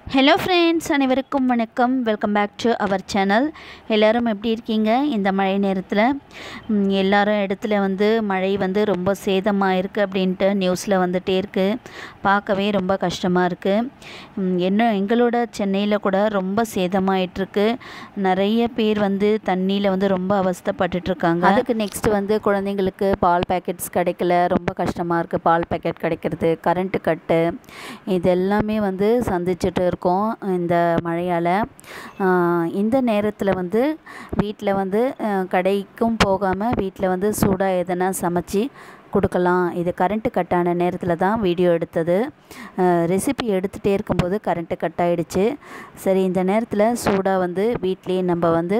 hello friends அனைவருக்கும் வணக்கம் welcome back to our channel எல்லோரும் எப்படி இருக்கீங்க இந்த மழை நேரத்தில் ம், எல்லாரும் இடத்துல வந்து மழை வந்து ரொம்ப சேதமாக இருக்குது அப்படின்ட்டு நியூஸில் வந்துட்டே இருக்குது பார்க்கவே ரொம்ப கஷ்டமாக இருக்குது என்ன எங்களோட சென்னையில் கூட ரொம்ப சேதமாயிட்டிருக்கு நிறைய பேர் வந்து தண்ணியில் வந்து ரொம்ப அவஸ்தைப்பட்டுட்ருக்காங்க அதுக்கு நெக்ஸ்ட் வந்து குழந்தைங்களுக்கு பால் பேக்கெட்ஸ் கிடைக்கல ரொம்ப கஷ்டமாக இருக்குது பால் பேக்கெட் கிடைக்கிறது கரண்ட்டு கட்டு இது எல்லாமே வந்து சந்திச்சுட்டு இருக்கோம் இந்த மழையால் இந்த நேரத்தில் வந்து வீட்டில் வந்து அஹ், கடைக்கும் போகாமல் வீட்டில் வந்து சூடாக எதனா சமைச்சு கொடுக்கலாம் இது கரண்ட்டு கட்டான நேரத்தில் தான் வீடியோ எடுத்தது ரெசிபி எடுத்துகிட்டே இருக்கும்போது கரண்ட்டு கட் ஆயிடுச்சு சரி இந்த நேரத்தில் சூடாக வந்து வீட்லேயே நம்ம வந்து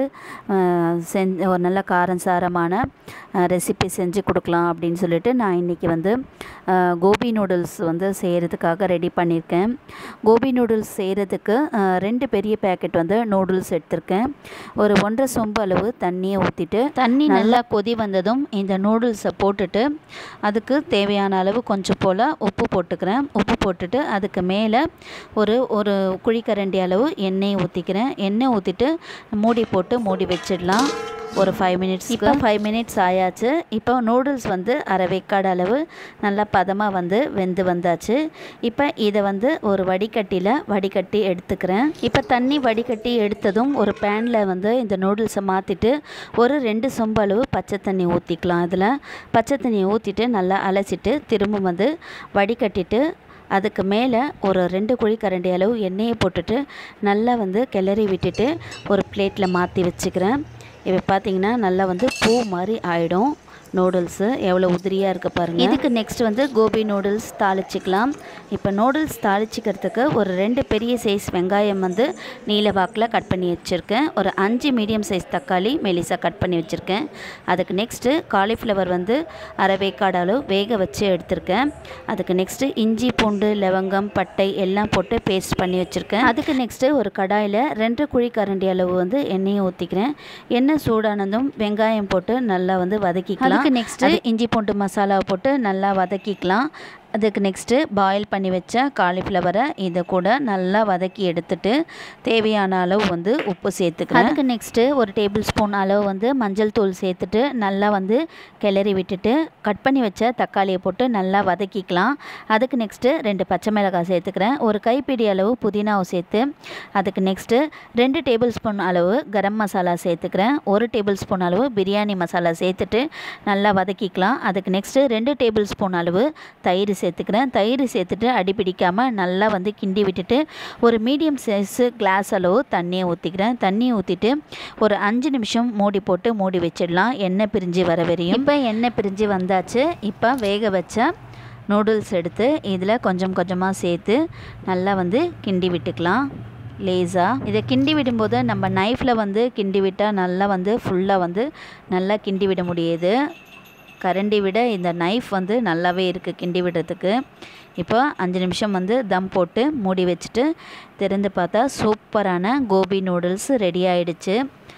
செஞ் ஒரு நல்ல காரம் சாரமான ரெசிபி செஞ்சு கொடுக்கலாம் அப்படின்னு சொல்லிட்டு நான் இன்றைக்கி வந்து அஹ், கோபி நூடுல்ஸ் வந்து செய்கிறதுக்காக ரெடி பண்ணியிருக்கேன் கோபி நூடுல்ஸ் செய்கிறதுக்கு ரெண்டு பெரிய பேக்கெட் வந்து நூடுல்ஸ் எடுத்திருக்கேன் ஒரு ஒன்றரை சொம்பு அளவு தண்ணியை ஊற்றிட்டு தண்ணி நல்லா கொதி வந்ததும் இந்த நூடுல்ஸை போட்டுட்டு அதுக்கு தேவையான அளவு கொஞ்சம் போல் உப்பு போட்டுக்கிறேன் உப்பு போட்டுட்டு அதுக்கு மேலே ஒரு ஒரு குழிக்கரண்டி அளவு எண்ணெய் ஊற்றிக்கிறேன் எண்ணெய் ஊற்றிட்டு மூடி போட்டு மூடி வச்சிடலாம் ஒரு ஃபைவ் மினிட்ஸ் இப்போ ஃபைவ் மினிட்ஸ் ஆயாச்சு இப்போ நூடுல்ஸ் வந்து அரை வேக்காடு அளவு நல்லா பதமாக வந்து வெந்து வந்தாச்சு இப்போ இதை வந்து ஒரு வடிகட்டியில் வடிகட்டி எடுத்துக்கிறேன் இப்போ தண்ணி வடிகட்டி எடுத்ததும் ஒரு பேனில் வந்து இந்த நூடுல்ஸை மாற்றிட்டு ஒரு ரெண்டு சொம்பு அளவு பச்சை தண்ணி ஊற்றிக்கலாம் அதில் பச்சை தண்ணி ஊற்றிட்டு நல்லா அலசிட்டு திரும்ப வந்து வடிகட்டிட்டு அதுக்கு மேலே ஒரு ரெண்டு குழி கரண்டி அளவு எண்ணெயை போட்டுட்டு நல்லா வந்து கிளறி விட்டுட்டு ஒரு பிளேட்டில் மாற்றி வச்சுக்கிறேன் இப்போ பார்த்தீங்கன்னா நல்லா வந்து பூ மாதிரி ஆகிடும் நூடுல்ஸு எவ்வளோ உதிரியாக இருக்குது பாருங்கள் இதுக்கு நெக்ஸ்ட் வந்து கோபி நூடுல்ஸ் தாளிச்சிக்கலாம் இப்போ நூடுல்ஸ் தாளிச்சிக்கிறதுக்கு ஒரு ரெண்டு பெரிய சைஸ் வெங்காயம் வந்து நீல வாக்கில் கட் பண்ணி வச்சுருக்கேன் ஒரு அஞ்சு மீடியம் சைஸ் தக்காளி மெலிசாக கட் பண்ணி வச்சுருக்கேன் அதுக்கு நெக்ஸ்ட்டு காலிஃப்ளவர் வந்து அரை வேக்காடு அளவு வேக வச்சு எடுத்திருக்கேன் அதுக்கு நெக்ஸ்ட்டு இஞ்சி பூண்டு லவங்கம் பட்டை எல்லாம் போட்டு பேஸ்ட் பண்ணி வச்சுருக்கேன் அதுக்கு நெக்ஸ்ட்டு ஒரு கடாயில் ரெண்டு குழி கரண்டி அளவு வந்து எண்ணெயை ஊற்றிக்கிறேன் எண்ணெய் சூடானதும் வெங்காயம் போட்டு நல்லா வந்து வதக்கிக்கலாம் அதுக்கு நெக்ஸ்ட்டு இஞ்சி பூண்டு மசாலா போட்டு நல்லா வதக்கிக்கலாம் அதுக்கு நெக்ஸ்ட்டு பாயில் பண்ணி வச்ச காலிஃப்ளவரை இதை கூட நல்லா வதக்கி எடுத்துட்டு தேவையான அளவு வந்து உப்பு சேர்த்துக்கிறேன் அதுக்கு நெக்ஸ்ட்டு ஒரு டேபிள் ஸ்பூன் அளவு வந்து மஞ்சள் தூள் சேர்த்துட்டு நல்லா வந்து கிளறி விட்டுட்டு கட் பண்ணி வச்ச தக்காளியை போட்டு நல்லா வதக்கிக்கலாம் அதுக்கு நெக்ஸ்ட்டு ரெண்டு பச்சை மிளகாய் சேர்த்துக்கிறேன் ஒரு கைப்பிடி அளவு புதினாவை சேர்த்து அதுக்கு நெக்ஸ்ட்டு ரெண்டு டேபிள் ஸ்பூன் அளவு கரம் மசாலா சேர்த்துக்கிறேன் ஒரு டேபிள் ஸ்பூன் அளவு பிரியாணி மசாலா சேர்த்துட்டு நல்லா வதக்கிக்கலாம் அதுக்கு நெக்ஸ்ட்டு ரெண்டு டேபிள் ஸ்பூன் அளவு தயிர் சேர்த்துக்கிறேன் தயிர் சேர்த்துட்டு அடி பிடிக்காமல் நல்லா வந்து கிண்டி விட்டுட்டு ஒரு மீடியம் சைஸு கிளாஸ் அளவு தண்ணியை ஊற்றிக்கிறேன் தண்ணியை ஊற்றிட்டு ஒரு அஞ்சு நிமிஷம் மூடி போட்டு மூடி வச்சிடலாம் எண்ணெய் பிரிஞ்சு வர வரையும் இப்போ எண்ணெய் பிரிஞ்சு வந்தாச்சு இப்போ வேக வச்ச நூடுல்ஸ் எடுத்து இதில் கொஞ்சம் கொஞ்சமாக சேர்த்து நல்லா வந்து கிண்டி விட்டுக்கலாம் லேஸாக இதை கிண்டி விடும்போது நம்ம நைஃப்பில் வந்து கிண்டி விட்டால் நல்லா வந்து ஃபுல்லாக வந்து நல்லா கிண்டி விட முடியுது கரண்டி விட இந்த நைஃப் வந்து நல்லாவே இருக்குது கிண்டி விடுறதுக்கு இப்போ அஞ்சு நிமிஷம் வந்து தம் போட்டு மூடி வச்சுட்டு திறந்து பார்த்தா சூப்பரான கோபி நூடுல்ஸ் ரெடி ஆயிடுச்சு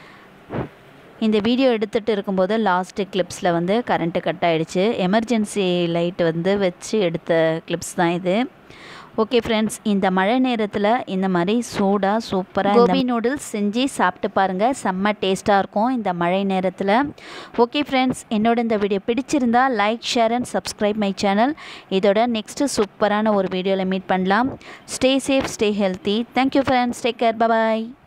இந்த வீடியோ எடுத்துகிட்டு இருக்கும்போது லாஸ்ட்டு கிளிப்ஸில் வந்து கரண்ட்டு கட் ஆகிடுச்சு எமர்ஜென்சி லைட் வந்து வச்சு எடுத்த கிளிப்ஸ் தான் இது ஓகே ஃப்ரெண்ட்ஸ் இந்த மழை நேரத்தில் இந்த மாதிரி சூடாக சூப்பராக கோபி நூடுல்ஸ் செஞ்சு சாப்பிட்டு பாருங்கள் செம்ம டேஸ்ட்டாக இருக்கும் இந்த மழை நேரத்தில் ஓகே ஃப்ரெண்ட்ஸ் என்னோட இந்த வீடியோ பிடிச்சிருந்தா like share and subscribe my channel இதோட நெக்ஸ்ட்டு சூப்பரான ஒரு வீடியோவில் மீட் பண்ணலாம் stay safe stay healthy thank you friends take care பாய்